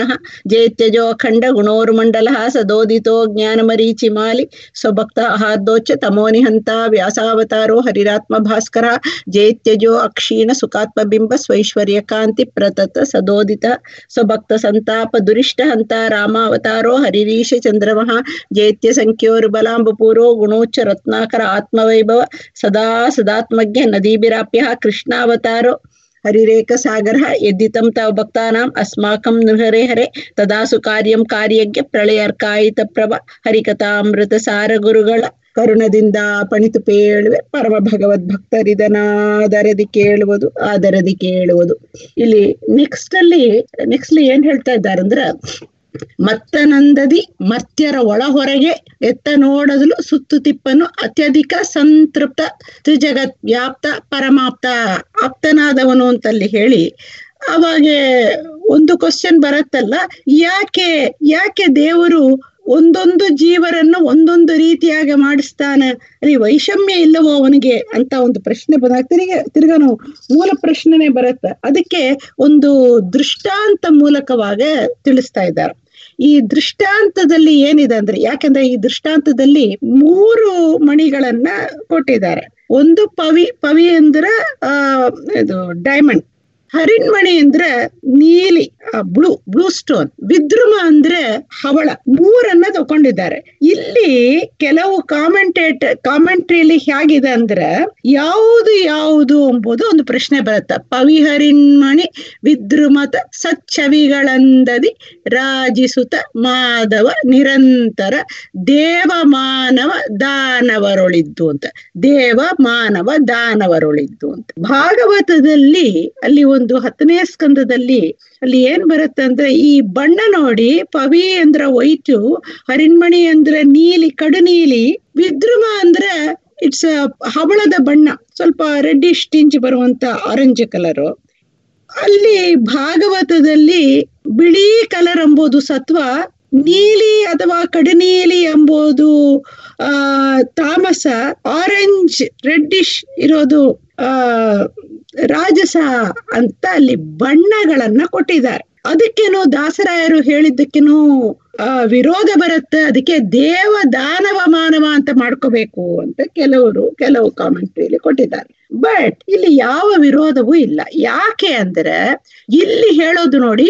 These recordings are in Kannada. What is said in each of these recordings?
ಜೇತ್ಯಜೋ ಅಖಂಡ ಗುಣೋರ್ಮಂಡಲ ಸದೋದಿತೋ ಜ್ಞಾನಮರೀಚಿಮಾಲಿ ಸ್ವಭಕ್ತ ಅಹಾದೋಚ್ಚ ತಮೋನಿಹಂತ ವ್ಯಾಸಾವತಾರೋ ಹರಿರಾತ್ಮ ಭಾಸ್ಕರ ಜೇತ್ಯಜೋ ಅಕ್ಷೀಣ ಸುಖಾತ್ಮಬಿಂಬ ಸ್ವೈಶ್ವರ್ಯ ಕಾಂತಿ ಪ್ರತತ ಸದೋದಿತ ಸ್ವಭಕ್ತ ಸಂತಾಪ ದುರಿಷ್ಟ ಹಂತ ರಾಮಾವತಾರೋ ಹರಿರೀಶ ಚಂದ್ರಮಃ ಜೇತ್ಯ ಸಂಖ್ಯೋರ್ಬಲಾಂಬಪೂರೋ ಗುಣೋಚ್ಚ ರತ್ನಾಕರ ಆತ್ಮವೈಭವ ಸದಾ ಸದಾತ್ಮಜ್ಞ ನದೀಭಿರಾಪ್ಯ ಕೃಷ್ಣಾವತಾರೋ ಹರಿರೇಕ ಸಾಗರ ಯದ್ದಿತಂ ತವ ಭಕ್ತಾನಾಂ ಅಸ್ಮಾಕಂ ನೃಹರೆ ಹರೆ ತದಾಸು ಕಾರ್ಯಂ ಕಾರ್ಯಜ್ಞ ಪ್ರಳಯರ್ಕಾಯಿತ ಪ್ರಭ ಹರಿಕಥಾಮೃತ ಸಾರ ಗುರುಗಳ ಕರುಣದಿಂದ ಪಣಿತು ಪೇಳುವೆ ಪರಮ ಭಗವದ್ ಭಕ್ತರಿದನಾದರದಿ ಕೇಳುವುದು ಆದರದಿ ಕೇಳುವುದು ಇಲ್ಲಿ ನೆಕ್ಸ್ಟ್ ಅಲ್ಲಿ ನೆಕ್ಸ್ಟ್ ಏನ್ ಹೇಳ್ತಾ ಇದ್ದಾರೆ ಅಂದ್ರ ಮತ್ತನಂದದಿ ಮರ್ತ್ಯರ ಒಳ ಹೊರಗೆ ಎತ್ತ ನೋಡದಲು ಸುತ್ತು ತಿಪ್ಪನು ಅತ್ಯಧಿಕ ಸಂತೃಪ್ತ ತ್ರಿಜಗತ್ ವ್ಯಾಪ್ತ ಪರಮಾಪ್ತ ಆಪ್ತನಾದವನು ಅಂತಲ್ಲಿ ಹೇಳಿ ಅವಾಗೆ ಒಂದು ಕ್ವಶನ್ ಬರುತ್ತಲ್ಲ ಯಾಕೆ ಯಾಕೆ ದೇವರು ಒಂದೊಂದು ಜೀವರನ್ನು ಒಂದೊಂದು ರೀತಿಯಾಗಿ ಮಾಡಿಸ್ತಾನೆ ಅಲ್ಲಿ ವೈಷಮ್ಯ ಇಲ್ಲವೋ ಅವನಿಗೆ ಅಂತ ಒಂದು ಪ್ರಶ್ನೆ ಬಂದಾಗ ತಿರುಗ ತಿರ್ಗಾನು ಮೂಲ ಪ್ರಶ್ನೆನೆ ಬರುತ್ತೆ ಅದಕ್ಕೆ ಒಂದು ದೃಷ್ಟಾಂತ ಮೂಲಕವಾಗ ತಿಳಿಸ್ತಾ ಇದ್ದಾರೆ ಈ ದೃಷ್ಟಾಂತದಲ್ಲಿ ಏನಿದೆ ಅಂದ್ರೆ ಯಾಕಂದ್ರೆ ಈ ದೃಷ್ಟಾಂತದಲ್ಲಿ ಮೂರು ಮಣಿಗಳನ್ನ ಕೊಟ್ಟಿದ್ದಾರೆ ಒಂದು ಪವಿ ಪವಿ ಅಂದ್ರೆ ಆ ಇದು ಡೈಮಂಡ್ ಹರಿಣ್ಮಣಿ ಅಂದ್ರೆ ನೀಲಿ ಬ್ಲೂ ಬ್ಲೂ ಸ್ಟೋನ್ ವಿದ್ರುಮ ಅಂದ್ರೆ ಹವಳ ಮೂರನ್ನ ತಗೊಂಡಿದ್ದಾರೆ ಇಲ್ಲಿ ಕೆಲವು ಕಾಮೆಂಟೇಟ್ ಕಾಮೆಂಟ್ರಿಯಲ್ಲಿ ಹೇಗಿದೆ ಅಂದ್ರೆ ಯಾವುದು ಯಾವುದು ಎಂಬುದು ಒಂದು ಪ್ರಶ್ನೆ ಬರುತ್ತೆ ಪವಿಹರಿಣ್ಮಣಿ ವಿದ್ರುಮತ ಸಚ್ಚವಿಗಳಂದದಿ ರಾಜಿಸುತ್ತ ಮಾಧವ ನಿರಂತರ ದೇವ ಮಾನವ ದಾನವರೊಳಿದ್ದು ಅಂತ ದೇವ ಮಾನವ ದಾನವರೊಳಿದ್ದು ಅಂತ ಭಾಗವತದಲ್ಲಿ ಅಲ್ಲಿ ಒಂದು ಹತ್ತನೇ ಸ್ಕಂದದಲ್ಲಿ ಅಲ್ಲಿ ಏನ್ ಬರುತ್ತೆ ಅಂದ್ರೆ ಈ ಬಣ್ಣ ನೋಡಿ ಪವಿ ಅಂದ್ರ ವೈಟು ಹರಿಣ್ಮಣಿ ಅಂದ್ರೆ ನೀಲಿ ಕಡು ನೀಲಿ ವಿದ್ರುಮ ಅಂದ್ರೆ ಇಟ್ಸ್ ಹವಳದ ಬಣ್ಣ ಸ್ವಲ್ಪ ರೆಡ್ಡಿಶ್ ಟಿಂಚ್ ಬರುವಂತ ಆರೆಂಜ್ ಕಲರು ಅಲ್ಲಿ ಭಾಗವತದಲ್ಲಿ ಬಿಳಿ ಕಲರ್ ಎಂಬುದು ಸತ್ವ ನೀಲಿ ಅಥವಾ ಕಡುನೀಲಿ ಎಂಬುದು ಆ ತಾಮಸ ಆರೆಂಜ್ ರೆಡ್ಡಿಶ್ ಇರೋದು ಆ ರಾಜಸ ಅಂತ ಅಲ್ಲಿ ಬಣ್ಣಗಳನ್ನ ಕೊಟ್ಟಿದ್ದಾರೆ ಅದಕ್ಕೇನು ದಾಸರಾಯರು ಹೇಳಿದ್ದಕ್ಕೇನು ಆ ವಿರೋಧ ಬರುತ್ತೆ ಅದಕ್ಕೆ ದೇವ ದಾನವ ಮಾನವ ಅಂತ ಮಾಡ್ಕೋಬೇಕು ಅಂತ ಕೆಲವರು ಕೆಲವು ಕಾಮೆಂಟ್ರಿಯಲ್ಲಿ ಕೊಟ್ಟಿದ್ದಾರೆ ಬಟ್ ಇಲ್ಲಿ ಯಾವ ವಿರೋಧವೂ ಇಲ್ಲ ಯಾಕೆ ಅಂದ್ರೆ ಇಲ್ಲಿ ಹೇಳೋದು ನೋಡಿ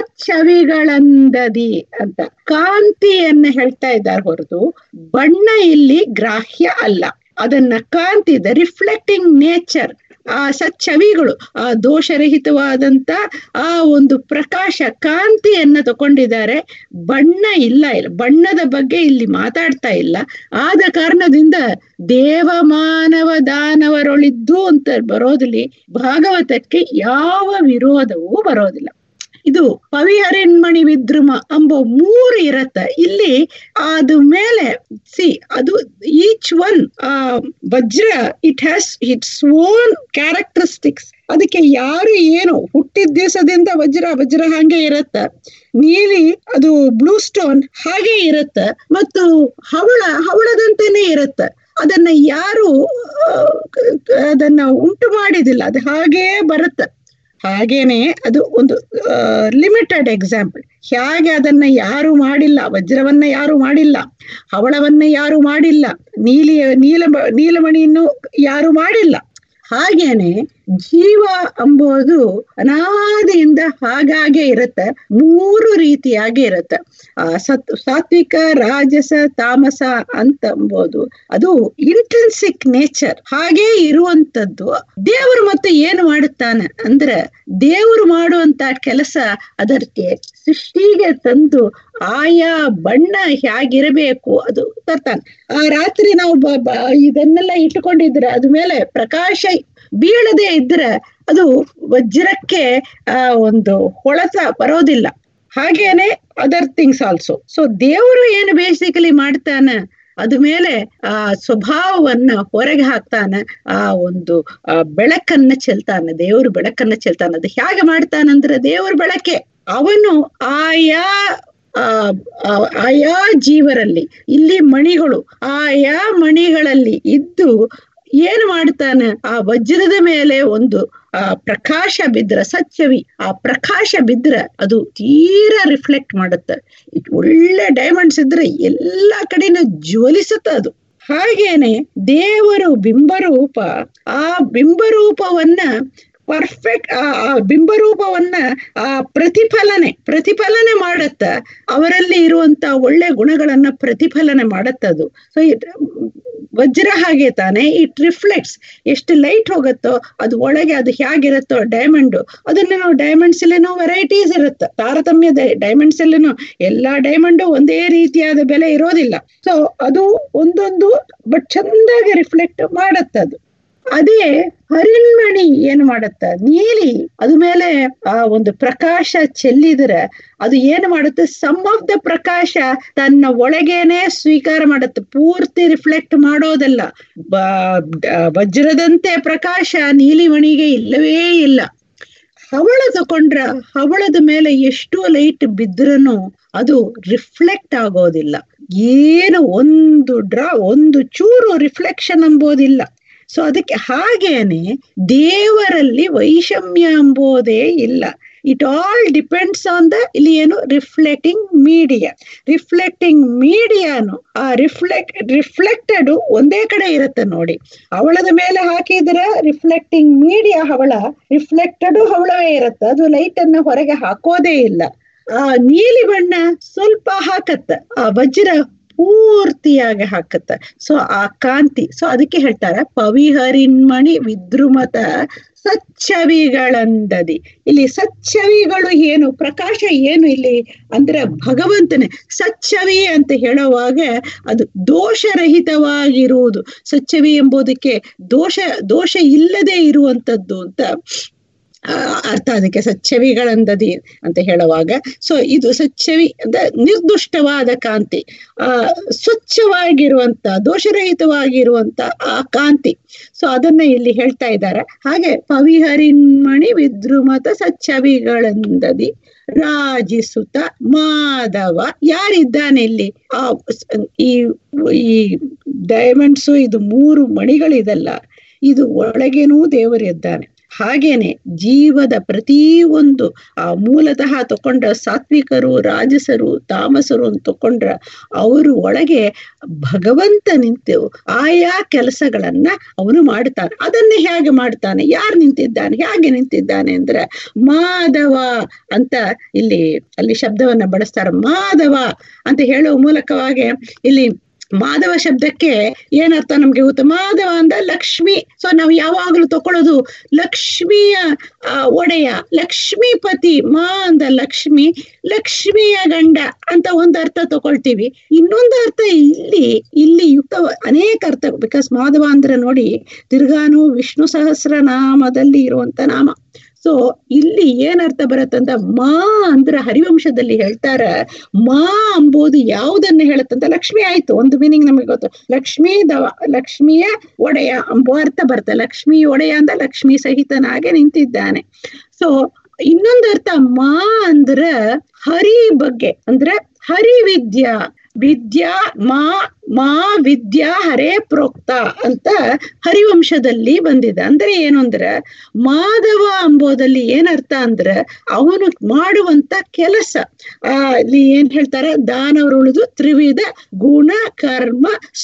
ಸಚ್ಚವಿಗಳಂದದಿ ಅಂತ ಕಾಂತಿಯನ್ನ ಹೇಳ್ತಾ ಇದ್ದಾರೆ ಹೊರತು ಬಣ್ಣ ಇಲ್ಲಿ ಗ್ರಾಹ್ಯ ಅಲ್ಲ ಅದನ್ನ ಕಾಂತಿ ದ ರಿಫ್ಲೆಕ್ಟಿಂಗ್ ನೇಚರ್ ಆ ಸಚ್ಚವಿಗಳು ಆ ದೋಷರಹಿತವಾದಂತ ಆ ಒಂದು ಪ್ರಕಾಶ ಕಾಂತಿಯನ್ನ ತಗೊಂಡಿದ್ದಾರೆ ಬಣ್ಣ ಇಲ್ಲ ಇಲ್ಲ ಬಣ್ಣದ ಬಗ್ಗೆ ಇಲ್ಲಿ ಮಾತಾಡ್ತಾ ಇಲ್ಲ ಆದ ಕಾರಣದಿಂದ ದೇವ ಮಾನವ ದಾನವರೊಳಿದ್ದು ಅಂತ ಬರೋದಿಲ್ಲಿ ಭಾಗವತಕ್ಕೆ ಯಾವ ವಿರೋಧವೂ ಬರೋದಿಲ್ಲ ಇದು ಪವಿಹರಿಣ್ಮಣಿ ವಿದ್ರುಮ ಎಂಬ ಮೂರು ಇರತ್ತ ಇಲ್ಲಿ ಅದು ಮೇಲೆ ಸಿ ಅದು ಈಚ್ ಒನ್ ಆ ವಜ್ರ it has its own characteristics ಅದಕ್ಕೆ ಯಾರು ಏನು ಹುಟ್ಟಿದ ದಿವಸದಿಂದ ವಜ್ರ ವಜ್ರ ಹಾಗೆ ಇರತ್ತ ನೀಲಿ ಅದು ಬ್ಲೂ ಸ್ಟೋನ್ ಹಾಗೆ ಇರತ್ತ ಮತ್ತು ಹವಳ ಹವಳದಂತೆನೆ ಇರತ್ತ ಅದನ್ನ ಯಾರು ಅದನ್ನ ಉಂಟು ಮಾಡಿದಿಲ್ಲ ಅದು ಹಾಗೇ ಬರುತ್ತೆ ಹಾಗೇನೆ ಅದು ಒಂದು ಲಿಮಿಟೆಡ್ ಎಕ್ಸಾಂಪಲ್ ಹೇಗೆ ಅದನ್ನ ಯಾರು ಮಾಡಿಲ್ಲ ವಜ್ರವನ್ನ ಯಾರು ಮಾಡಿಲ್ಲ ಹವಳವನ್ನ ಯಾರು ಮಾಡಿಲ್ಲ ನೀಲಿ ನೀಲ ನೀಲಮಣಿಯನ್ನು ಯಾರು ಮಾಡಿಲ್ಲ ಹಾಗೇನೆ ಜೀವ ಎಂಬುದು ಅನಾದಿಯಿಂದ ಹಾಗಾಗೆ ಇರುತ್ತೆ ಮೂರು ರೀತಿಯಾಗಿ ಇರುತ್ತೆ ಆ ಸತ್ ಸಾತ್ವಿಕ ರಾಜಸ ತಾಮಸ ಅಂತ ಎಂಬುದು ಅದು ಇಂಟೆನ್ಸಿಕ್ ನೇಚರ್ ಹಾಗೇ ಇರುವಂತದ್ದು ದೇವರು ಮತ್ತೆ ಏನು ಮಾಡುತ್ತಾನೆ ಅಂದ್ರೆ ದೇವರು ಮಾಡುವಂತ ಕೆಲಸ ಅದಕ್ಕೆ ಸೃಷ್ಟಿಗೆ ತಂದು ಆಯಾ ಬಣ್ಣ ಹೇಗಿರಬೇಕು ಅದು ತರ್ತಾನೆ ಆ ರಾತ್ರಿ ನಾವು ಇದನ್ನೆಲ್ಲ ಇಟ್ಟುಕೊಂಡಿದ್ರೆ ಅದ ಮೇಲೆ ಪ್ರಕಾಶ ಬೀಳದೆ ಇದ್ರೆ ಅದು ವಜ್ರಕ್ಕೆ ಆ ಒಂದು ಹೊಳಸ ಬರೋದಿಲ್ಲ ಹಾಗೇನೆ ಅದರ್ ಥಿಂಗ್ಸ್ ಆಲ್ಸೋ ಸೊ ದೇವರು ಏನು ಬೇಸಿಕಲಿ ಮಾಡ್ತಾನೆ ಅದ ಮೇಲೆ ಆ ಸ್ವಭಾವವನ್ನ ಹೊರಗೆ ಹಾಕ್ತಾನೆ ಆ ಒಂದು ಬೆಳಕನ್ನ ಚೆಲ್ತಾನೆ ದೇವರು ಬೆಳಕನ್ನ ಚೆಲ್ತಾನೆ ಅದು ಹೇಗೆ ಮಾಡ್ತಾನಂದ್ರೆ ದೇವ್ರ ಬೆಳಕೆ ಅವನು ಆಯಾ ಆಯಾ ಜೀವರಲ್ಲಿ ಇಲ್ಲಿ ಮಣಿಗಳು ಆಯಾ ಮಣಿಗಳಲ್ಲಿ ಇದ್ದು ಏನು ಮಾಡ್ತಾನೆ ಆ ವಜ್ರದ ಮೇಲೆ ಒಂದು ಆ ಪ್ರಕಾಶ ಬಿದ್ರ ಸಚ್ಚವಿ ಆ ಪ್ರಕಾಶ ಬಿದ್ರೆ ಅದು ತೀರಾ ರಿಫ್ಲೆಕ್ಟ್ ಮಾಡುತ್ತೆ ಒಳ್ಳೆ ಡೈಮಂಡ್ಸ್ ಇದ್ರೆ ಎಲ್ಲಾ ಕಡೆನೂ ಜ್ವಲಿಸುತ್ತೆ ಅದು ಹಾಗೇನೆ ದೇವರು ಬಿಂಬರೂಪ ಆ ಬಿಂಬರೂಪವನ್ನ ಪರ್ಫೆಕ್ಟ್ ಆ ಬಿಂಬರೂಪವನ್ನ ಆ ಪ್ರತಿಫಲನೆ ಪ್ರತಿಫಲನೆ ಮಾಡತ್ತ ಅವರಲ್ಲಿ ಇರುವಂತ ಒಳ್ಳೆ ಗುಣಗಳನ್ನ ಪ್ರತಿಫಲನೆ ಮಾಡತ್ತದು ಸೊ ವಜ್ರ ಹಾಗೆ ತಾನೆ ಇಟ್ ರಿಫ್ಲೆಕ್ಟ್ಸ್ ಎಷ್ಟು ಲೈಟ್ ಹೋಗುತ್ತೋ ಅದು ಒಳಗೆ ಅದು ಹೇಗಿರುತ್ತೋ ಡೈಮಂಡ್ ಅದನ್ನ ನಾವು ಡೈಮಂಡ್ಸ್ ಅಲ್ಲೇನೋ ವೆರೈಟೀಸ್ ಇರುತ್ತೆ ತಾರತಮ್ಯ ಡೈಮಂಡ್ಸ್ ಅಲ್ಲೇನೋ ಎಲ್ಲಾ ಡೈಮಂಡ್ ಒಂದೇ ರೀತಿಯಾದ ಬೆಲೆ ಇರೋದಿಲ್ಲ ಸೊ ಅದು ಒಂದೊಂದು ಬಟ್ ಚಂದಾಗಿ ರಿಫ್ಲೆಕ್ಟ್ ಮಾಡತ್ತದು ಅದೇ ಹರಿಣ್ಮಣಿ ಏನ್ ಮಾಡತ್ತ ನೀಲಿ ಅದ ಮೇಲೆ ಆ ಒಂದು ಪ್ರಕಾಶ ಚೆಲ್ಲಿದ್ರೆ ಅದು ಏನ್ ಮಾಡುತ್ತೆ ಸಮ್ ಆಫ್ ದ ಪ್ರಕಾಶ ತನ್ನ ಒಳಗೇನೆ ಸ್ವೀಕಾರ ಮಾಡುತ್ತೆ ಪೂರ್ತಿ ರಿಫ್ಲೆಕ್ಟ್ ಮಾಡೋದಲ್ಲ ವಜ್ರದಂತೆ ಪ್ರಕಾಶ ನೀಲಿಮಣಿಗೆ ಇಲ್ಲವೇ ಇಲ್ಲ ಹವಳ ತಕೊಂಡ್ರ ಹವಳದ ಮೇಲೆ ಎಷ್ಟು ಲೈಟ್ ಬಿದ್ರನು ಅದು ರಿಫ್ಲೆಕ್ಟ್ ಆಗೋದಿಲ್ಲ ಏನು ಒಂದು ಡ್ರಾ ಒಂದು ಚೂರು ರಿಫ್ಲೆಕ್ಷನ್ ಎಂಬೋದಿಲ್ಲ ಸೊ ಅದಕ್ಕೆ ಹಾಗೇನೆ ದೇವರಲ್ಲಿ ವೈಷಮ್ಯ ಎಂಬುದೇ ಇಲ್ಲ it all depends on the ಇಲ್ಲಿ ಏನು ರಿಫ್ಲೆಕ್ಟಿಂಗ್ ಮೀಡಿಯಾ ರಿಫ್ಲೆಕ್ಟಿಂಗ್ ಮೀಡಿಯಾನು ಆ ರಿಫ್ಲೆಕ್ಟ್ ರಿಫ್ಲೆಕ್ಟೆಡ್ ಒಂದೇ ಕಡೆ ಇರುತ್ತೆ ನೋಡಿ ಹವಳದ ಮೇಲೆ ಹಾಕಿದ್ರೆ ರಿಫ್ಲೆಕ್ಟಿಂಗ್ ಮೀಡಿಯಾ ಹವಳ ರಿಫ್ಲೆಕ್ಟೆಡ್ ಹವಳವೇ ಇರುತ್ತೆ ಅದು ಲೈಟ್ ಅನ್ನ ಹೊರಗೆ ಹಾಕೋದೇ ಇಲ್ಲ ಆ ನೀಲಿ ಬಣ್ಣ ಸ್ವಲ್ಪ ಹಾಕತ್ತ ಆ ವಜ್ರ ಪೂರ್ತಿಯಾಗಿ ಹಾಕತ್ತ ಸೊ ಆ ಕಾಂತಿ ಸೊ ಅದಕ್ಕೆ ಹೇಳ್ತಾರ ಪವಿಹರಿನ್ಮಣಿ ವಿದ್ರುಮತ ಸಚ್ಚವಿಗಳಂದದಿ ಇಲ್ಲಿ ಸಚ್ಚವಿಗಳು ಏನು ಪ್ರಕಾಶ ಏನು ಇಲ್ಲಿ ಅಂದ್ರೆ ಭಗವಂತನೇ ಸಚ್ಚವಿ ಅಂತ ಹೇಳುವಾಗ ಅದು ದೋಷರಹಿತವಾಗಿರುವುದು ಸಚ್ಚವಿ ಎಂಬುದಕ್ಕೆ ದೋಷ ದೋಷ ಇಲ್ಲದೆ ಇರುವಂತದ್ದು ಅಂತ ಅರ್ಥ ಅದಕ್ಕೆ ಸಚ್ಚವಿಗಳಂದದಿ ಅಂತ ಹೇಳುವಾಗ ಸೊ ಇದು ಸಚ್ಚವಿ ಅಂದ್ರೆ ನಿರ್ದುಷ್ಟವಾದ ಕಾಂತಿ ಆ ಸ್ವಚ್ಛವಾಗಿರುವಂತ ದೋಷರಹಿತವಾಗಿರುವಂತ ಆ ಕಾಂತಿ ಸೊ ಅದನ್ನ ಇಲ್ಲಿ ಹೇಳ್ತಾ ಇದ್ದಾರೆ ಹಾಗೆ ಪವಿಹರಿನ್ಮಣಿ ವಿದ್ರುಮತ ಸಚ್ಚವಿಗಳಂದದಿ ರಾಜಿಸುತ್ತ ಮಾಧವ ಯಾರಿದ್ದಾನೆ ಇಲ್ಲಿ ಆ ಈ ಈ ಡೈಮಂಡ್ಸು ಇದು ಮೂರು ಮಣಿಗಳಿದಲ್ಲ ಇದು ಒಳಗೇನೂ ದೇವರಿದ್ದಾನೆ ಹಾಗೇನೆ ಜೀವದ ಪ್ರತಿ ಒಂದು ಆ ಮೂಲತಃ ತಕೊಂಡ್ರ ಸಾತ್ವಿಕರು ರಾಜಸರು ತಾಮಸರು ಅಂತ ತಕೊಂಡ್ರ ಅವರು ಒಳಗೆ ಭಗವಂತ ನಿಂತು ಆಯಾ ಕೆಲಸಗಳನ್ನ ಅವನು ಮಾಡ್ತಾನೆ ಅದನ್ನೇ ಹೇಗೆ ಮಾಡ್ತಾನೆ ಯಾರು ನಿಂತಿದ್ದಾನೆ ಹೇಗೆ ನಿಂತಿದ್ದಾನೆ ಅಂದ್ರೆ ಮಾಧವ ಅಂತ ಇಲ್ಲಿ ಅಲ್ಲಿ ಶಬ್ದವನ್ನ ಬಳಸ್ತಾರೆ ಮಾಧವ ಅಂತ ಹೇಳುವ ಮೂಲಕವಾಗಿ ಇಲ್ಲಿ ಮಾಧವ ಶಬ್ದಕ್ಕೆ ಏನರ್ಥ ನಮ್ಗೆ ಗೊತ್ತು ಮಾಧವ ಅಂದ ಲಕ್ಷ್ಮಿ ಸೊ ನಾವು ಯಾವಾಗಲೂ ತಕೊಳ್ಳೋದು ಲಕ್ಷ್ಮಿಯ ಒಡೆಯ ಲಕ್ಷ್ಮೀಪತಿ ಮಾ ಅಂದ ಲಕ್ಷ್ಮಿ ಲಕ್ಷ್ಮಿಯ ಗಂಡ ಅಂತ ಒಂದು ಅರ್ಥ ತಗೊಳ್ತೀವಿ ಇನ್ನೊಂದು ಅರ್ಥ ಇಲ್ಲಿ ಇಲ್ಲಿ ಯುಕ್ತ ಅನೇಕ ಅರ್ಥ ಬಿಕಾಸ್ ಮಾಧವ ಅಂದ್ರೆ ನೋಡಿ ತಿರ್ಗಾನು ವಿಷ್ಣು ಸಹಸ್ರನಾಮದಲ್ಲಿ ಇರುವಂತ ನಾಮ ಸೊ ಇಲ್ಲಿ ಏನರ್ಥ ಬರುತ್ತಂತ ಮಾ ಅಂದ್ರೆ ಹರಿವಂಶದಲ್ಲಿ ಹೇಳ್ತಾರ ಮಾ ಅಂಬುದು ಯಾವುದನ್ನ ಹೇಳುತ್ತಂತ ಲಕ್ಷ್ಮಿ ಆಯ್ತು ಒಂದು ಮೀನಿಂಗ್ ನಮಗೆ ಗೊತ್ತು ಲಕ್ಷ್ಮೀ ದವ ಲಕ್ಷ್ಮಿಯ ಒಡೆಯ ಅಂಬುವ ಅರ್ಥ ಬರುತ್ತೆ ಲಕ್ಷ್ಮಿ ಒಡೆಯ ಅಂದ ಲಕ್ಷ್ಮಿ ಸಹಿತನಾಗೆ ನಿಂತಿದ್ದಾನೆ ಸೊ ಇನ್ನೊಂದು ಅರ್ಥ ಮಾ ಅಂದ್ರ ಹರಿ ಬಗ್ಗೆ ಅಂದ್ರೆ ಹರಿ ವಿದ್ಯಾ ವಿದ್ಯಾ ಮಾ ಮಾ ವಿದ್ಯಾ ಹರೇ ಪ್ರೋಕ್ತ ಅಂತ ಹರಿವಂಶದಲ್ಲಿ ಬಂದಿದೆ ಅಂದ್ರೆ ಏನು ಅಂದ್ರೆ ಮಾಧವ ಅಂಬೋದಲ್ಲಿ ಏನರ್ಥ ಅಂದ್ರೆ ಅವನು ಮಾಡುವಂತ ಕೆಲಸ ಆ ಇಲ್ಲಿ ಏನ್ ಹೇಳ್ತಾರೆ ದಾನವರುಳಿದು ತ್ರಿವಿಧ ಗುಣ ಕರ್ಮ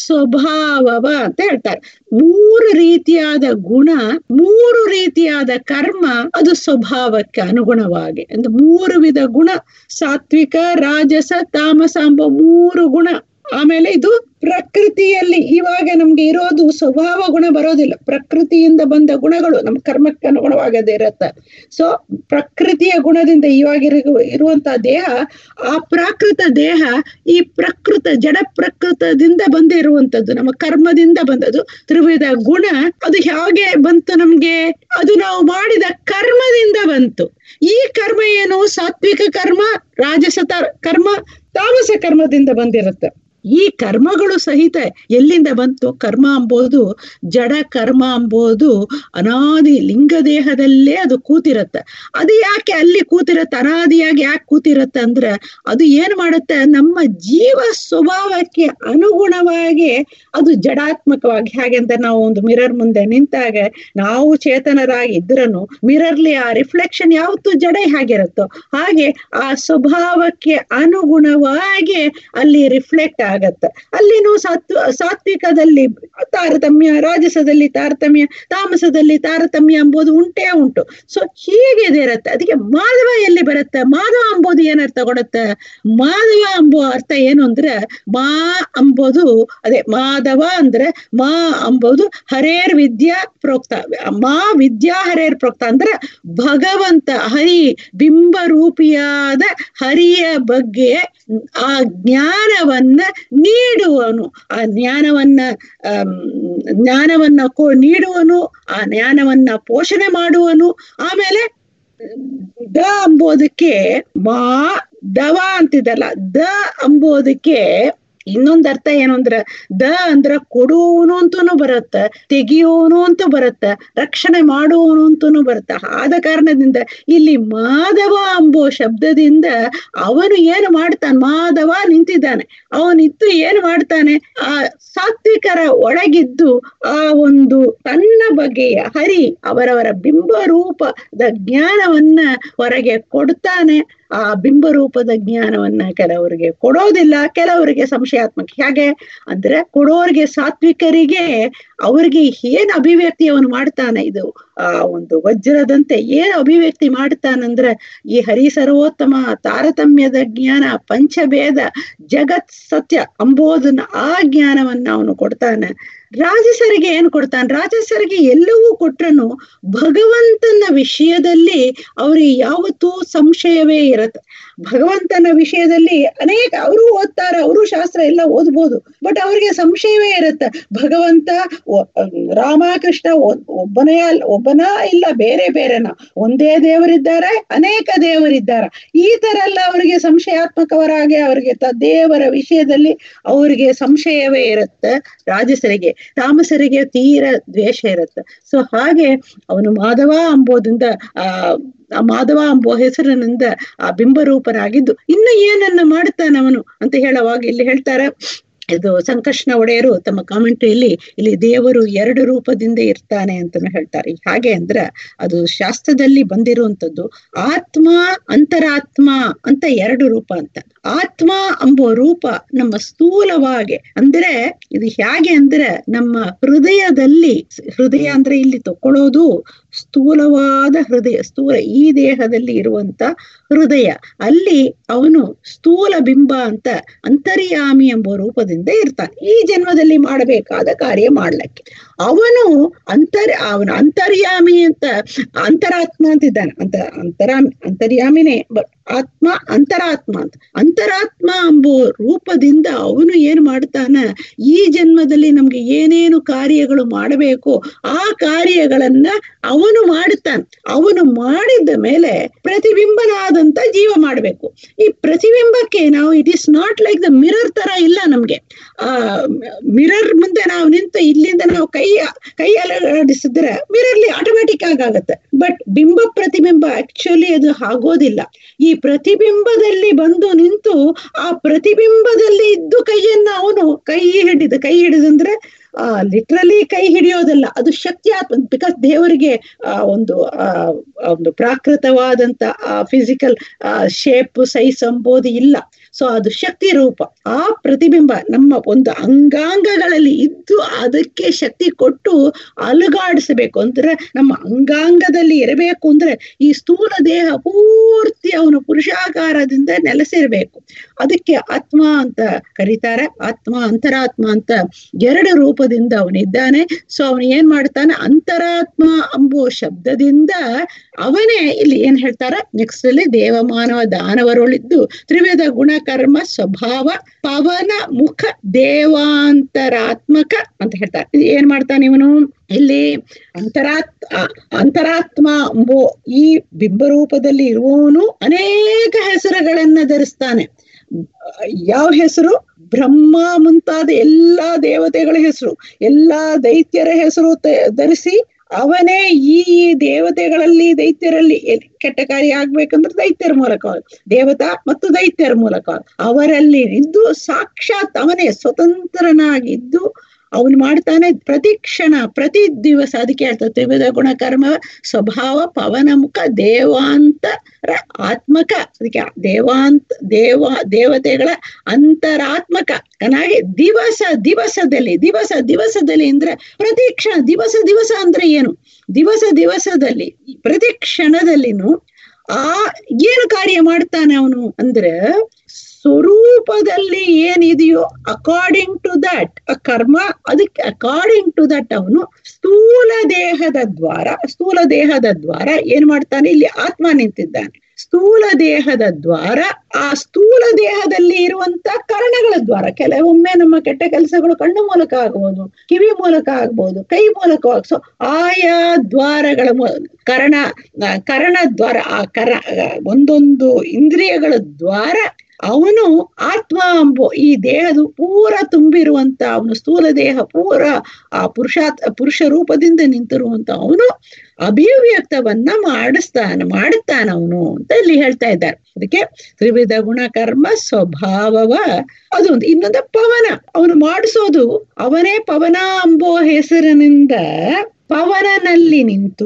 ಸ್ವಭಾವವ ಅಂತ ಹೇಳ್ತಾರೆ ಮೂರು ರೀತಿಯಾದ ಗುಣ ಮೂರು ರೀತಿಯಾದ ಕರ್ಮ ಅದು ಸ್ವಭಾವಕ್ಕೆ ಅನುಗುಣವಾಗಿ ಅಂದ್ರೆ ಮೂರು ವಿಧ ಗುಣ ಸಾತ್ವಿಕ ರಾಜಸ ತಾಮಸ ಎಂಬ ಮೂರು ಗುಣ ಆಮೇಲೆ ಇದು ಪ್ರಕೃತಿಯಲ್ಲಿ ಇವಾಗ ನಮ್ಗೆ ಇರೋದು ಸ್ವಭಾವ ಗುಣ ಬರೋದಿಲ್ಲ ಪ್ರಕೃತಿಯಿಂದ ಬಂದ ಗುಣಗಳು ನಮ್ಮ ಕರ್ಮಕ್ಕೆ ಅನುಗುಣವಾಗದೇ ಇರತ್ತ ಸೊ ಪ್ರಕೃತಿಯ ಗುಣದಿಂದ ಇವಾಗ ಇರುವಂತಹ ದೇಹ ಆ ಪ್ರಾಕೃತ ದೇಹ ಈ ಪ್ರಕೃತ ಜಡ ಪ್ರಕೃತದಿಂದ ಬಂದಿರುವಂತದ್ದು ನಮ್ಮ ಕರ್ಮದಿಂದ ಬಂದದ್ದು ತ್ರಿವಿಧ ಗುಣ ಅದು ಹೇಗೆ ಬಂತು ನಮ್ಗೆ ಅದು ನಾವು ಮಾಡಿದ ಕರ್ಮದಿಂದ ಬಂತು ಈ ಕರ್ಮ ಏನು ಸಾತ್ವಿಕ ಕರ್ಮ ರಾಜಸ ಕರ್ಮ ತಾಮಸ ಕರ್ಮದಿಂದ ಬಂದಿರುತ್ತೆ ಈ ಕರ್ಮಗಳು ಸಹಿತ ಎಲ್ಲಿಂದ ಬಂತು ಕರ್ಮ ಅಂಬೋದು ಜಡ ಕರ್ಮ ಅಂಬೋದು ಅನಾದಿ ಲಿಂಗ ದೇಹದಲ್ಲೇ ಅದು ಕೂತಿರತ್ತೆ ಅದು ಯಾಕೆ ಅಲ್ಲಿ ಕೂತಿರತ್ತೆ ಅನಾದಿಯಾಗಿ ಯಾಕೆ ಕೂತಿರತ್ತೆ ಅಂದ್ರೆ ಅದು ಏನ್ ಮಾಡುತ್ತೆ ನಮ್ಮ ಜೀವ ಸ್ವಭಾವಕ್ಕೆ ಅನುಗುಣವಾಗಿ ಅದು ಜಡಾತ್ಮಕವಾಗಿ ಹಾಗೆ ಅಂತ ನಾವು ಒಂದು ಮಿರರ್ ಮುಂದೆ ನಿಂತಾಗ ನಾವು ಚೇತನರಾಗಿ ಇದ್ರನು ಮಿರರ್ಲಿ ಆ ರಿಫ್ಲೆಕ್ಷನ್ ಯಾವತ್ತು ಜಡ ಹೇಗಿರುತ್ತೋ ಹಾಗೆ ಆ ಸ್ವಭಾವಕ್ಕೆ ಅನುಗುಣವಾಗಿ ಅಲ್ಲಿ ರಿಫ್ಲೆಕ್ಟ್ ಆಗತ್ತೆ ಅಲ್ಲಿನೂ ಸಾತ್ವ ಸಾತ್ವಿಕದಲ್ಲಿ ತಾರತಮ್ಯ ರಾಜಸದಲ್ಲಿ ತಾರತಮ್ಯ ತಾಮಸದಲ್ಲಿ ತಾರತಮ್ಯ ಎಂಬುದು ಉಂಟೇ ಉಂಟು ಸೊ ಹೀಗೆ ಇದು ಇರುತ್ತೆ ಅದಕ್ಕೆ ಮಾಧವ ಎಲ್ಲಿ ಬರುತ್ತೆ ಮಾಧವ ಅಂಬೋದು ಏನರ್ಥ ಕೊಡುತ್ತೆ ಮಾಧವ ಎಂಬೋ ಅರ್ಥ ಏನು ಅಂದ್ರೆ ಮಾ ಅಂಬೋದು ಅದೇ ಮಾಧವ ಅಂದ್ರೆ ಮಾ ಅಂಬೋದು ಹರೇರ್ ವಿದ್ಯಾ ಪ್ರೋಕ್ತ ಮಾ ವಿದ್ಯಾ ಹರೇರ್ ಪ್ರೋಕ್ತ ಅಂದ್ರೆ ಭಗವಂತ ಹರಿ ಬಿಂಬ ರೂಪಿಯಾದ ಹರಿಯ ಬಗ್ಗೆ ಆ ಜ್ಞಾನವನ್ನ ನೀಡುವನು ಆ ಜ್ಞಾನವನ್ನ ಜ್ಞಾನವನ್ನ ಕೋ ನೀಡುವನು ಆ ಜ್ಞಾನವನ್ನ ಪೋಷಣೆ ಮಾಡುವನು ಆಮೇಲೆ ದ ಅಂಬೋದಕ್ಕೆ ಮಾ ದವ ಅಂತಿದಲ್ಲ ದ ಅಂಬೋದಕ್ಕೆ ಇನ್ನೊಂದ್ ಅರ್ಥ ಏನು ಅಂದ್ರ ದ ಅಂದ್ರ ಕೊಡುವನು ಅಂತನೂ ಬರುತ್ತೆ ತೆಗಿಯೋನು ಅಂತ ಬರುತ್ತೆ ರಕ್ಷಣೆ ಮಾಡುವನು ಅಂತನೂ ಬರುತ್ತೆ ಆದ ಕಾರಣದಿಂದ ಇಲ್ಲಿ ಮಾಧವ ಅಂಬೋ ಶಬ್ದದಿಂದ ಅವನು ಏನು ಮಾಡ್ತಾನೆ ಮಾಧವ ನಿಂತಿದ್ದಾನೆ ಅವನಿದ್ದು ಏನು ಮಾಡ್ತಾನೆ ಆ ಸಾತ್ವಿಕರ ಒಳಗಿದ್ದು ಆ ಒಂದು ತನ್ನ ಬಗೆಯ ಹರಿ ಅವರವರ ಬಿಂಬ ರೂಪದ ಜ್ಞಾನವನ್ನ ಹೊರಗೆ ಕೊಡ್ತಾನೆ ಆ ಬಿಂಬ ರೂಪದ ಜ್ಞಾನವನ್ನ ಕೆಲವರಿಗೆ ಕೊಡೋದಿಲ್ಲ ಕೆಲವರಿಗೆ ಸಂಶಯಾತ್ಮಕ ಹೇಗೆ ಅಂದ್ರೆ ಕೊಡೋರಿಗೆ ಸಾತ್ವಿಕರಿಗೆ ಅವ್ರಿಗೆ ಏನ್ ಅಭಿವ್ಯಕ್ತಿ ಅವನು ಮಾಡ್ತಾನೆ ಇದು ಆ ಒಂದು ವಜ್ರದಂತೆ ಏನ್ ಅಭಿವ್ಯಕ್ತಿ ಮಾಡ್ತಾನಂದ್ರೆ ಈ ಹರಿ ಸರ್ವೋತ್ತಮ ತಾರತಮ್ಯದ ಜ್ಞಾನ ಪಂಚಭೇದ ಜಗತ್ ಸತ್ಯ ಅಂಬೋದನ್ನ ಆ ಜ್ಞಾನವನ್ನ ಅವನು ಕೊಡ್ತಾನೆ ರಾಜಸರಿಗೆ ಏನ್ ಕೊಡ್ತಾನೆ ರಾಜಸರಿಗೆ ಎಲ್ಲವೂ ಕೊಟ್ರನು ಭಗವಂತನ ವಿಷಯದಲ್ಲಿ ಅವ್ರಿಗೆ ಯಾವತ್ತೂ ಸಂಶಯವೇ ಇರತ್ತೆ ಭಗವಂತನ ವಿಷಯದಲ್ಲಿ ಅನೇಕ ಅವರು ಓದ್ತಾರೆ ಅವರು ಶಾಸ್ತ್ರ ಎಲ್ಲ ಓದ್ಬೋದು ಬಟ್ ಅವ್ರಿಗೆ ಸಂಶಯವೇ ಇರುತ್ತೆ ಭಗವಂತ ರಾಮಕೃಷ್ಣ ಒಬ್ಬನೇ ಒಬ್ಬನ ಇಲ್ಲ ಬೇರೆ ಬೇರೆನ ಒಂದೇ ದೇವರಿದ್ದಾರೆ ಅನೇಕ ದೇವರಿದ್ದಾರೆ ಈ ತರ ಎಲ್ಲ ಅವರಿಗೆ ಸಂಶಯಾತ್ಮಕವರಾಗಿ ಅವರಿಗೆ ದೇವರ ವಿಷಯದಲ್ಲಿ ಅವರಿಗೆ ಸಂಶಯವೇ ಇರುತ್ತೆ ರಾಜಸರಿಗೆ ತಾಮಸರಿಗೆ ತೀರ ದ್ವೇಷ ಇರುತ್ತೆ ಸೊ ಹಾಗೆ ಅವನು ಮಾಧವ ಅಂಬೋದಿಂದ ಆ ಆ ಮಾಧವ ಎಂಬೋ ಹೆಸರಿನಿಂದ ಆ ಬಿಂಬರೂಪನಾಗಿದ್ದು ಇನ್ನು ಏನನ್ನ ಮಾಡ್ತಾನೆ ಅವನು ಅಂತ ಹೇಳುವಾಗ ಇಲ್ಲಿ ಹೇಳ್ತಾರೆ ಇದು ಸಂಕರ್ಷಣ ಒಡೆಯರು ತಮ್ಮ ಕಾಮೆಂಟ್ರಿಯಲ್ಲಿ ಇಲ್ಲಿ ದೇವರು ಎರಡು ರೂಪದಿಂದ ಇರ್ತಾನೆ ಅಂತಾನು ಹೇಳ್ತಾರೆ ಹಾಗೆ ಅಂದ್ರ ಅದು ಶಾಸ್ತ್ರದಲ್ಲಿ ಬಂದಿರುವಂತದ್ದು ಆತ್ಮ ಅಂತರಾತ್ಮ ಅಂತ ಎರಡು ರೂಪ ಅಂತ ಆತ್ಮ ಎಂಬೋ ರೂಪ ನಮ್ಮ ಸ್ಥೂಲವಾಗಿ ಅಂದ್ರೆ ಇದು ಹೇಗೆ ಅಂದ್ರೆ ನಮ್ಮ ಹೃದಯದಲ್ಲಿ ಹೃದಯ ಅಂದ್ರೆ ಇಲ್ಲಿ ತಕೊಳ್ಳೋದು ಸ್ಥೂಲವಾದ ಹೃದಯ ಸ್ಥೂಲ ಈ ದೇಹದಲ್ಲಿ ಇರುವಂತ ಹೃದಯ ಅಲ್ಲಿ ಅವನು ಸ್ಥೂಲ ಬಿಂಬ ಅಂತ ಅಂತರ್ಯಾಮಿ ಎಂಬ ರೂಪದಿಂದ ಇರ್ತಾನೆ ಈ ಜನ್ಮದಲ್ಲಿ ಮಾಡಬೇಕಾದ ಕಾರ್ಯ ಮಾಡ್ಲಿಕ್ಕೆ ಅವನು ಅಂತರ್ ಅವನು ಅಂತರ್ಯಾಮಿ ಅಂತ ಅಂತರಾತ್ಮ ಅಂತಿದ್ದಾನೆ ಅಂತ ಅಂತರಾಮಿ ಅಂತರ್ಯಾಮಿನೇ ಆತ್ಮ ಅಂತರಾತ್ಮ ಅಂತ ಅಂತರಾತ್ಮ ಎಂಬೋ ರೂಪದಿಂದ ಅವನು ಏನ್ ಮಾಡ್ತಾನ ಈ ಜನ್ಮದಲ್ಲಿ ನಮ್ಗೆ ಏನೇನು ಕಾರ್ಯಗಳು ಮಾಡಬೇಕು ಆ ಕಾರ್ಯಗಳನ್ನ ಅವನು ಮಾಡುತ್ತಾನೆ ಅವನು ಮಾಡಿದ ಮೇಲೆ ಪ್ರತಿಬಿಂಬನಾದಂತ ಜೀವ ಮಾಡಬೇಕು ಈ ಪ್ರತಿಬಿಂಬಕ್ಕೆ ನಾವು it is not like the mirror ತರ ಇಲ್ಲ ನಮ್ಗೆ ಆ ಮಿರರ್ ಮುಂದೆ ನಾವು ನಿಂತು ಇಲ್ಲಿಂದ ನಾವು ಕೈ ಕೈ ಅಲಡಿಸಿದ್ರೆ ಮಿರರ್ಲಿ ಆಟೋಮೆಟಿಕ್ ಆಗಿ ಆಗುತ್ತೆ ಬಟ್ ಬಿಂಬ ಪ್ರತಿಬಿಂಬ ಆಕ್ಚುಲಿ ಅದು ಆಗೋದಿಲ್ಲ ಈ ಪ್ರತಿಬಿಂಬದಲ್ಲಿ ಬಂದು ನಿಂತು ಆ ಪ್ರತಿಬಿಂಬದಲ್ಲಿ ಇದ್ದು ಕೈಯನ್ನ ಅವನು ಕೈ ಹಿಡಿದು ಕೈ ಹಿಡಿದಂದ್ರೆ ಆ ಲಿಟ್ರಲಿ ಕೈ ಹಿಡಿಯೋದಲ್ಲ ಅದು ಶಕ್ತಿ ಆತ್ಮ ಬಿಕಾಸ್ ದೇವರಿಗೆ ಆ ಒಂದು ಆ ಒಂದು ಪ್ರಾಕೃತವಾದಂತ ಆ ಫಿಸಿಕಲ್ ಶೇಪ್ ಸೈಜ್ ಅಂಬೋದು ಇಲ್ಲ ಸೊ ಅದು ಶಕ್ತಿ ರೂಪ ಆ ಪ್ರತಿಬಿಂಬ ನಮ್ಮ ಒಂದು ಅಂಗಾಂಗಗಳಲ್ಲಿ ಇದ್ದು ಅದಕ್ಕೆ ಶಕ್ತಿ ಕೊಟ್ಟು ಅಲುಗಾಡಿಸಬೇಕು ಅಂದ್ರೆ ನಮ್ಮ ಅಂಗಾಂಗದಲ್ಲಿ ಇರಬೇಕು ಅಂದ್ರೆ ಈ ಸ್ಥೂಲ ದೇಹ ಪೂರ್ತಿ ಅವನು ಪುರುಷಾಕಾರದಿಂದ ನೆಲೆಸಿರ್ಬೇಕು ಅದಕ್ಕೆ ಆತ್ಮ ಅಂತ ಕರೀತಾರೆ ಆತ್ಮ ಅಂತರಾತ್ಮ ಅಂತ ಎರಡು ರೂಪದಿಂದ ಅವನಿದ್ದಾನೆ ಸೊ ಅವನು ಏನ್ ಮಾಡ್ತಾನೆ ಅಂತರಾತ್ಮ ಅಂಬೋ ಶಬ್ದದಿಂದ ಅವನೇ ಇಲ್ಲಿ ಏನ್ ಹೇಳ್ತಾರ ನೆಕ್ಸ್ಟ್ ಅಲ್ಲಿ ದೇವಮಾನವ ದಾನವರೊಳಿದ್ದು ತ್ರಿವೇದ ಗುಣ ಕರ್ಮ ಸ್ವಭಾವ ಪವನ ಮುಖ ದೇವಾಂತರಾತ್ಮಕ ಅಂತ ಹೇಳ್ತಾರೆ ಏನ್ ಮಾಡ್ತಾನೆ ಇವನು ಇಲ್ಲಿ ಅಂತರಾತ್ ಅಂತರಾತ್ಮ ಎಂಬೋ ಈ ಬಿಂಬರೂಪದಲ್ಲಿ ಇರುವವನು ಅನೇಕ ಹೆಸರುಗಳನ್ನ ಧರಿಸ್ತಾನೆ ಯಾವ ಹೆಸರು ಬ್ರಹ್ಮ ಮುಂತಾದ ಎಲ್ಲಾ ದೇವತೆಗಳ ಹೆಸರು ಎಲ್ಲಾ ದೈತ್ಯರ ಹೆಸರು ತ- ಧರಿಸಿ ಅವನೇ ಈ ಈ ದೇವತೆಗಳಲ್ಲಿ ದೈತ್ಯರಲ್ಲಿ ಎಲ್- ಕೆಟ್ಟ ಕಾರ್ಯ ಆಗ್ಬೇಕಂದ್ರೆ ದೈತ್ಯರ ಮೂಲಕ ದೇವತಾ ಮತ್ತು ದೈತ್ಯರ ಮೂಲಕ ಅವರಲ್ಲಿ ಇದ್ದು ಸಾಕ್ಷಾತ್ ಅವನೇ ಸ್ವತಂತ್ರನಾಗಿದ್ದು ಅವನು ಮಾಡ್ತಾನೆ ಪ್ರತಿ ಕ್ಷಣ ಪ್ರತಿ ದಿವಸ ಅದಕ್ಕೆ ಹೇಳ್ತಾರೆ ತ್ರಿವಿಧ ಗುಣಕರ್ಮ ಸ್ವಭಾವ ಪವನ ಮುಖ ದೇವಾಂತರ ಆತ್ಮಕ ಅದಕ್ಕೆ ದೇವಾಂತ ದೇವ ದೇವತೆಗಳ ಅಂತರಾತ್ಮಕ ಚೆನ್ನಾಗಿ ದಿವಸ ದಿವಸದಲ್ಲಿ ದಿವಸ ದಿವಸದಲ್ಲಿ ಅಂದ್ರೆ ಪ್ರತಿ ಕ್ಷಣ ದಿವಸ ದಿವಸ ಅಂದ್ರೆ ಏನು ದಿವಸ ದಿವಸದಲ್ಲಿ ಪ್ರತಿ ಕ್ಷಣದಲ್ಲಿನೂ ಆ ಏನು ಕಾರ್ಯ ಮಾಡ್ತಾನೆ ಅವನು ಅಂದ್ರೆ ಸ್ವರೂಪದಲ್ಲಿ ಏನಿದೆಯೋ ಅಕಾರ್ಡಿಂಗ್ ಟು ದಟ್ ಕರ್ಮ ಅದಕ್ಕೆ ಅಕಾರ್ಡಿಂಗ್ ಟು ದಟ್ ಅವನು ಸ್ಥೂಲ ದೇಹದ ದ್ವಾರ ಸ್ಥೂಲ ದೇಹದ ದ್ವಾರ ಏನ್ ಮಾಡ್ತಾನೆ ಇಲ್ಲಿ ಆತ್ಮ ನಿಂತಿದ್ದಾನೆ ಸ್ಥೂಲ ದೇಹದ ದ್ವಾರ ಆ ಸ್ಥೂಲ ದೇಹದಲ್ಲಿ ಇರುವಂತ ಕರಣಗಳ ದ್ವಾರ ಕೆಲವೊಮ್ಮೆ ನಮ್ಮ ಕೆಟ್ಟ ಕೆಲಸಗಳು ಕಣ್ಣು ಮೂಲಕ ಆಗ್ಬೋದು ಕಿವಿ ಮೂಲಕ ಆಗ್ಬೋದು ಕೈ ಮೂಲಕ ಸೊ ಆಯಾ ದ್ವಾರಗಳ ಮೂ- ಕರಣ ಆ, ಕರಣ ದ್ವಾರ ಆ ಕರ ಆ, ಒಂದೊಂದು ಇಂದ್ರಿಯಗಳ ದ್ವಾರ ಅವನು ಆತ್ಮ ಎಂಬೋ ಈ ದೇಹದ ಪೂರ ತುಂಬಿರುವಂತ ಅವನು ಸ್ಥೂಲ ದೇಹ ಪೂರ ಆ ಪುರುಷಾತ್ ಪುರುಷ ರೂಪದಿಂದ ನಿಂತಿರುವಂತ ಅವನು ಅಭಿವ್ಯಕ್ತವನ್ನ ಮಾಡಿಸ್ತಾನ ಮಾಡುತ್ತಾನ ಅವನು ಅಂತ ಇಲ್ಲಿ ಹೇಳ್ತಾ ಇದ್ದಾರೆ ಅದಕ್ಕೆ ತ್ರಿವಿಧ ಗುಣ ಕರ್ಮ ಸ್ವಭಾವವ ಅದೊಂದು ಇನ್ನೊಂದು ಪವನ ಅವನು ಮಾಡಿಸೋದು ಅವನೇ ಪವನ ಎಂಬೋ ಹೆಸರಿನಿಂದ ಪವನನಲ್ಲಿ ನಿಂತು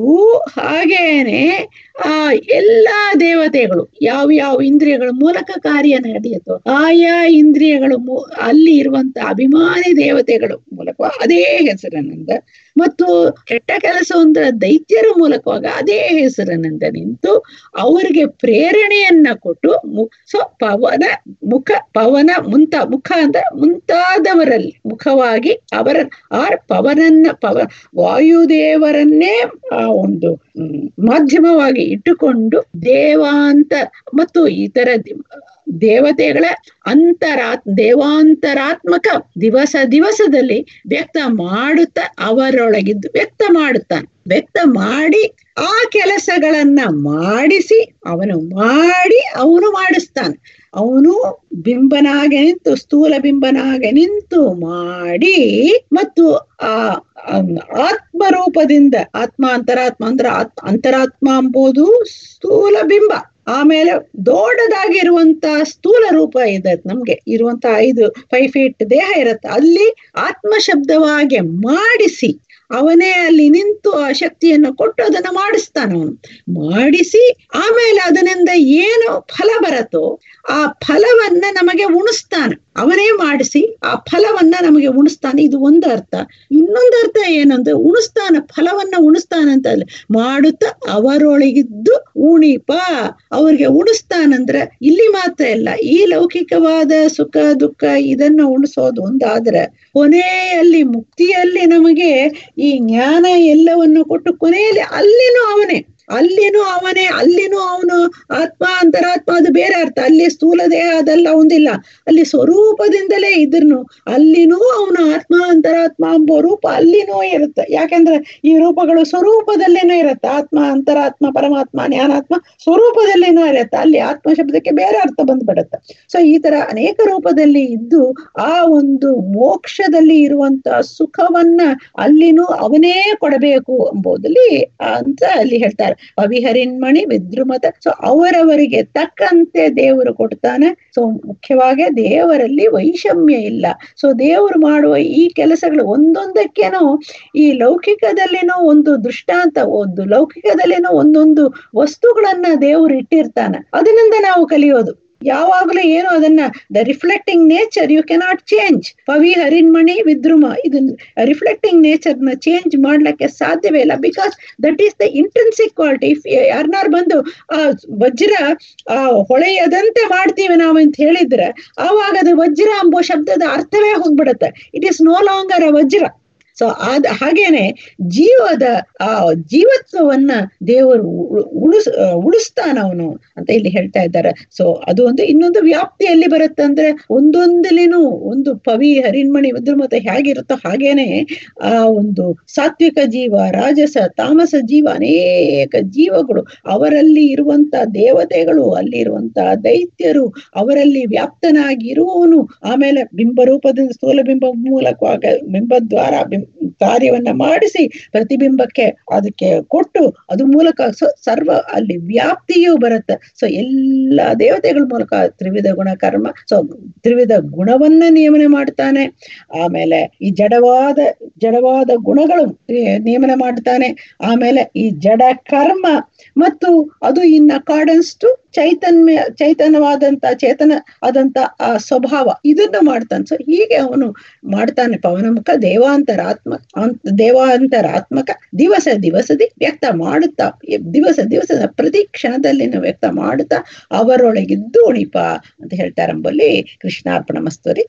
ಹಾಗೇನೆ ಆ ಎಲ್ಲಾ ದೇವತೆಗಳು ಯಾವ ಯಾವ ಇಂದ್ರಿಯಗಳ ಮೂಲಕ ಕಾರ್ಯ ನಡೆಯುತ್ತೋ ಆಯಾ ಇಂದ್ರಿಯಗಳು ಮೂ- ಅಲ್ಲಿ ಇರುವಂತ ಅಭಿಮಾನಿ ದೇವತೆಗಳ ಮೂಲಕ ಅದೇ ಹೆಸರಿನಿಂದ ಮತ್ತು ಕೆಟ್ಟ ಕೆಲಸ ಅಂದ್ರೆ ದೈತ್ಯರ ಮೂಲಕವಾಗ ಅದೇ ಹೆಸರಿನಿಂದ ನಿಂತು ಅವರಿಗೆ ಪ್ರೇರಣೆಯನ್ನ ಕೊಟ್ಟು ಮು- ಸೊ ಪವನ ಮುಖ ಪವನ ಮುಂತ ಮುಖ ಅಂದ್ರೆ ಮುಂತಾದವರಲ್ಲಿ ಮುಖವಾಗಿ ಅವರ ಆರ್ ಪವನನ್ನ ಪವ ವಾಯುದೇವರನ್ನೇ ಆ ಒಂದು ಹ್ಮ್, ಮಾಧ್ಯಮವಾಗಿ ಇಟ್ಟುಕೊಂಡು ದೇವಾಂತ ಮತ್ತು ಇತರ ದಿ- ದೇವತೆಗಳ ಅಂತರಾತ್ ದೇವಾಂತರಾತ್ಮಕ ದಿವಸ ದಿವಸದಲ್ಲಿ ವ್ಯಕ್ತ ಮಾಡುತ್ತಾ ಅವರೊಳಗಿದ್ದು ವ್ಯಕ್ತ ಮಾಡುತ್ತಾನೆ ವ್ಯಕ್ತ ಮಾಡಿ ಆ ಕೆಲಸಗಳನ್ನ ಮಾಡಿಸಿ ಅವನು ಮಾಡಿ ಅವನು ಮಾಡಿಸ್ತಾನೆ ಅವನು ಬಿಂಬನಾಗೆ ನಿಂತು ಸ್ಥೂಲ ಬಿಂಬನಾಗೆ ನಿಂತು ಮಾಡಿ ಮತ್ತು ಆ ಅಮ್, ಆತ್ಮ ರೂಪದಿಂದ ಆತ್ಮ ಅಂತರಾತ್ಮ ಅಂದ್ರ ಆತ್- ಅಂತರಾತ್ಮ ಎಂಬುದು ಸ್ಥೂಲ ಬಿಂಬ ಆಮೇಲೆ ದೊಡ್ಡದಾಗಿರುವಂತ ಸ್ಥೂಲ ರೂಪ ಇದೆ ನಮ್ಗೆ ಇರುವಂತ ಐದು ಫೈವ್ ಫೀಟ್ ದೇಹ ಇರುತ್ತೆ ಅಲ್ಲಿ ಆತ್ಮ ಶಬ್ದವಾಗಿ ಮಾಡಿಸಿ ಅವನೇ ಅಲ್ಲಿ ನಿಂತು ಆ ಶಕ್ತಿಯನ್ನು ಕೊಟ್ಟು ಅದನ್ನ ಮಾಡಿಸ್ತಾನ ಅವನು ಮಾಡಿಸಿ ಆಮೇಲೆ ಅದರಿಂದ ಏನು ಫಲ ಬರತ್ತೋ ಆ ಫಲವನ್ನ ನಮಗೆ ಉಣಿಸ್ತಾನೆ ಅವನೇ ಮಾಡಿಸಿ ಆ ಫಲವನ್ನ ನಮಗೆ ಉಣಿಸ್ತಾನೆ ಇದು ಒಂದು ಅರ್ಥ ಇನ್ನೊಂದು ಅರ್ಥ ಏನಂದ್ರೆ ಉಣಿಸ್ತಾನ ಫಲವನ್ನ ಉಣಿಸ್ತಾನಂತ ಅಲ್ಲಿ ಮಾಡುತ್ತಾ ಅವರೊಳಗಿದ್ದು ಉಣಿಪ ಅವ್ರಿಗೆ ಉಣಿಸ್ತಾನಂದ್ರೆ ಇಲ್ಲಿ ಮಾತ್ರ ಇಲ್ಲ ಈ ಲೌಕಿಕವಾದ ಸುಖ ದುಃಖ ಇದನ್ನ ಉಣಿಸೋದು ಒಂದಾದ್ರೆ ಕೊನೆಯಲ್ಲಿ ಮುಕ್ತಿಯಲ್ಲಿ ನಮಗೆ ಈ ಜ್ಞಾನ ಎಲ್ಲವನ್ನು ಕೊಟ್ಟು ಕೊನೆಯಲ್ಲಿ ಅಲ್ಲಿನೂ ಅವನೇ ಅಲ್ಲಿನೂ ಅವನೇ ಅಲ್ಲಿನೂ ಅವನು ಆತ್ಮ ಅಂತರಾತ್ಮ ಅದು ಬೇರೆ ಅರ್ಥ ಅಲ್ಲಿ ಸ್ಥೂಲ ದೇಹ ಅದೆಲ್ಲ ಒಂದಿಲ್ಲ ಅಲ್ಲಿ ಸ್ವರೂಪದಿಂದಲೇ ಇದ್ರನು ಅಲ್ಲಿನೂ ಅವನು ಆತ್ಮ ಅಂತರಾತ್ಮ ಎಂಬ ರೂಪ ಅಲ್ಲಿನೂ ಇರುತ್ತೆ ಯಾಕಂದ್ರೆ ಈ ರೂಪಗಳು ಸ್ವರೂಪದಲ್ಲೇನೂ ಇರುತ್ತೆ ಆತ್ಮ ಅಂತರಾತ್ಮ ಪರಮಾತ್ಮ ಜ್ಞಾನಾತ್ಮ ಸ್ವರೂಪದಲ್ಲೇನೂ ಇರುತ್ತೆ ಅಲ್ಲಿ ಆತ್ಮ ಶಬ್ದಕ್ಕೆ ಬೇರೆ ಅರ್ಥ ಬಂದ್ಬಿಡುತ್ತೆ ಸೊ ಈ ತರ ಅನೇಕ ರೂಪದಲ್ಲಿ ಇದ್ದು ಆ ಒಂದು ಮೋಕ್ಷದಲ್ಲಿ ಇರುವಂತ ಸುಖವನ್ನ ಅಲ್ಲಿನೂ ಅವನೇ ಕೊಡಬೇಕು ಎಂಬುದಲ್ಲಿ ಅಂತ ಅಲ್ಲಿ ಹೇಳ್ತಾರೆ ಅವಿಹರಿನ್ಮಣಿ ವಿದ್ರುಮತ ಸೊ ಅವರವರಿಗೆ ತಕ್ಕಂತೆ ದೇವರು ಕೊಡ್ತಾನೆ ಸೊ ಮುಖ್ಯವಾಗಿ ದೇವರಲ್ಲಿ ವೈಷಮ್ಯ ಇಲ್ಲ ಸೊ ದೇವರು ಮಾಡುವ ಈ ಕೆಲಸಗಳು ಒಂದೊಂದಕ್ಕೇನೋ ಈ ಲೌಕಿಕದಲ್ಲಿನೋ ಒಂದು ದೃಷ್ಟಾಂತ ಒಂದು ಲೌಕಿಕದಲ್ಲಿನೋ ಒಂದೊಂದು ವಸ್ತುಗಳನ್ನ ದೇವರು ಇಟ್ಟಿರ್ತಾನೆ ಅದರಿಂದ ನಾವು ಕಲಿಯೋದು ಯಾವಾಗಲೂ ಏನು ಅದನ್ನ the reflecting nature you cannot change ಪವಿ ಹರಿನ್ಮಣಿ ವಿದ್ರುಮ ಇದನ್ನ ರಿಫ್ಲೆಕ್ಟಿಂಗ್ ನೇಚರ್ ನ ಚೇಂಜ್ ಮಾಡ್ಲಿಕ್ಕೆ ಸಾಧ್ಯವೇ ಇಲ್ಲ because that is the intrinsic quality if ಯಾರನ್ನಾರು ಬಂದು ಆ ವಜ್ರ ಆ ಹೊಳೆಯದಂತೆ ಮಾಡ್ತೀವಿ ನಾವು ಅಂತ ಹೇಳಿದ್ರೆ ಆವಾಗ ಅದು ವಜ್ರ ಎಂಬೋ ಶಬ್ದದ ಅರ್ಥವೇ ಹೋಗ್ಬಿಡುತ್ತೆ it is no longer a ವಜ್ರ ಸೊ ಆದ ಹಾಗೇನೆ ಜೀವದ ಆ ಜೀವತ್ವವನ್ನ ದೇವರು ಉ- ಉಳಿಸ್ ಉಳಿಸ್ತಾನ ಅವನು ಅಂತ ಇಲ್ಲಿ ಹೇಳ್ತಾ ಇದ್ದಾರೆ ಸೊ ಅದು ಒಂದು ಇನ್ನೊಂದು ವ್ಯಾಪ್ತಿಯಲ್ಲಿ ಬರುತ್ತೆ ಅಂದ್ರೆ ಒಂದೊಂದಲಿನೂ ಒಂದು ಪವಿ ಹರಿಣ್ಮಣಿ ಇದ್ರ ಮತ್ತೆ ಹೇಗಿರುತ್ತೋ ಹಾಗೇನೆ ಆ ಒಂದು ಸಾತ್ವಿಕ ಜೀವ ರಾಜಸ ತಾಮಸ ಜೀವ ಅನೇಕ ಜೀವಗಳು ಅವರಲ್ಲಿ ಇರುವಂತ ದೇವತೆಗಳು ಅಲ್ಲಿ ಇರುವಂತ ದೈತ್ಯರು ಅವರಲ್ಲಿ ವ್ಯಾಪ್ತನಾಗಿರುವವನು ಆಮೇಲೆ ಬಿಂಬ ರೂಪದಿಂದ ಸ್ಥೂಲ ಬಿಂಬ ಮೂಲಕವಾಗ ಬಿಂಬ ದ್ವಾರ ಬಿಂ ಕಾರ್ಯವನ್ನ ಮಾಡಿಸಿ ಪ್ರತಿಬಿಂಬಕ್ಕೆ ಅದಕ್ಕೆ ಕೊಟ್ಟು ಅದು ಮೂಲಕ ಸ- ಸರ್ವ ಅಲ್ಲಿ ವ್ಯಾಪ್ತಿಯೂ ಬರುತ್ತೆ ಸೊ ಎಲ್ಲ ದೇವತೆಗಳ ಮೂಲಕ ತ್ರಿವಿಧ ಗುಣ ಕರ್ಮ ಸೊ ತ್ರಿವಿಧ ಗುಣವನ್ನ ನಿಯಮನ ಮಾಡ್ತಾನೆ ಆಮೇಲೆ ಈ ಜಡವಾದ ಜಡವಾದ ಗುಣಗಳು ಏ- ನಿಯಮನ ಮಾಡ್ತಾನೆ ಆಮೇಲೆ ಈ ಜಡ ಕರ್ಮ ಮತ್ತು ಅದು ಇನ್ ಅಕಾರ್ಡೆನ್ಸ್ ಟು ಚೈತನ್ಯ ಚೈತನ್ಯವಾದಂತ ಚೇತನ ಆದಂತ ಆ ಸ್ವಭಾವ ಇದನ್ನು ಮಾಡ್ತಾನೆ ಸೊ ಹೀಗೆ ಅವನು ಮಾಡ್ತಾನೆ ಪವನಮುಖ ದೇವಾಂತರಾತ್ಮ ಅಂತ ದೇವಾಂತರಾತ್ಮಕ ದಿವಸ ದಿವಸದಿ ವ್ಯಕ್ತ ಮಾಡುತ್ತಾ ಈ ದಿವಸ ದಿವಸದ ಪ್ರತಿ ಕ್ಷಣದಲ್ಲಿನ ವ್ಯಕ್ತ ಮಾಡುತ್ತಾ ಅವರೊಳಗಿದ್ದು ಉಣಿಪ ಅಂತ ಹೇಳ್ತಾರಂಬಲ್ಲಿ ಕೃಷ್ಣಾರ್ಪಣ ಮಸ್ತುರಿ